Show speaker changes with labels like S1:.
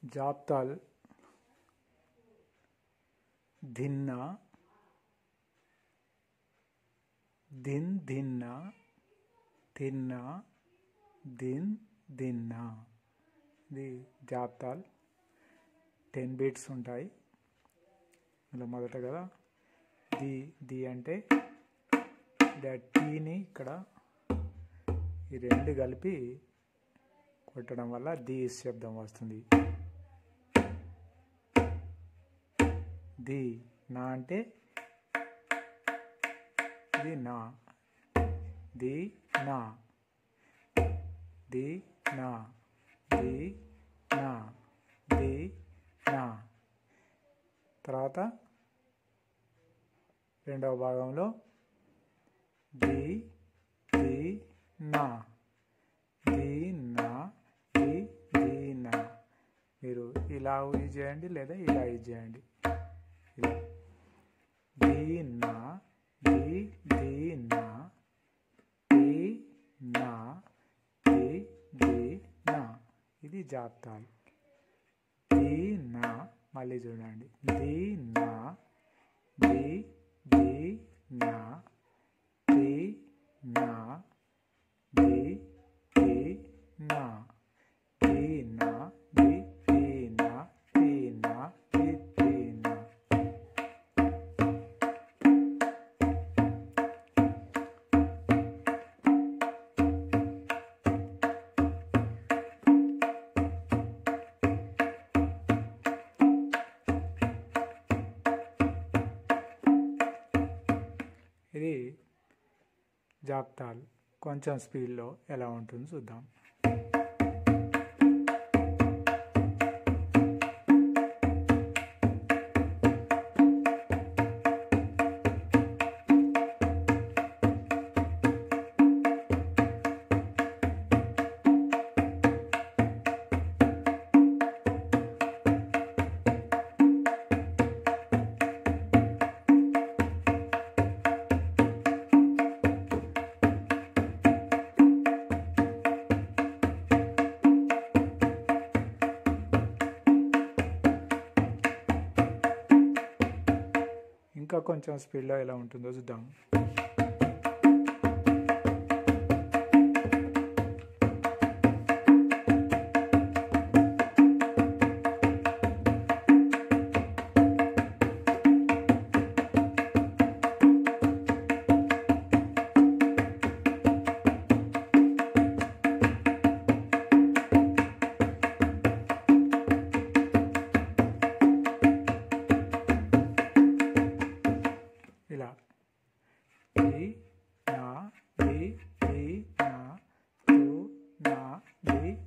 S1: జాప్తాల్ ధిన్న ధిన్ ధిన్న తిన్న దిన్ దిన్న ఇది జాప్తాల్ టెన్ బీట్స్ ఉంటాయి ఇలా మొదట కదా ది ది అంటే టీని ఇక్కడ ఈ రెండు కలిపి కొట్టడం వల్ల ది శబ్దం వస్తుంది ది నా అంటే ఇది నా ది నా ది నా ది నా ది నా తర్వాత రెండవ భాగంలో ది ది నా ది నా ది ది నా మీరు ఇలా యూజ్ చేయండి లేదా ఇలా యూజ్ చేయండి ఇలా ది నా ది ది నా ది నా ది ది నా ఇది జాప్తాలు ది నా మళ్ళీ చూడండి ది నా ది ది నా ది నా ది ది నా ది నా ది ది నా ది నా ది ది నా ఇది జాప్తాల్ కొంచెం స్పీడ్లో ఎలా ఉంటుందో చూద్దాం ఇంకా కొంచెం స్పీడ్లో ఎలా ఉంటుందో చూద్దాం ఇలా ది నా ది ది నా తు నా ది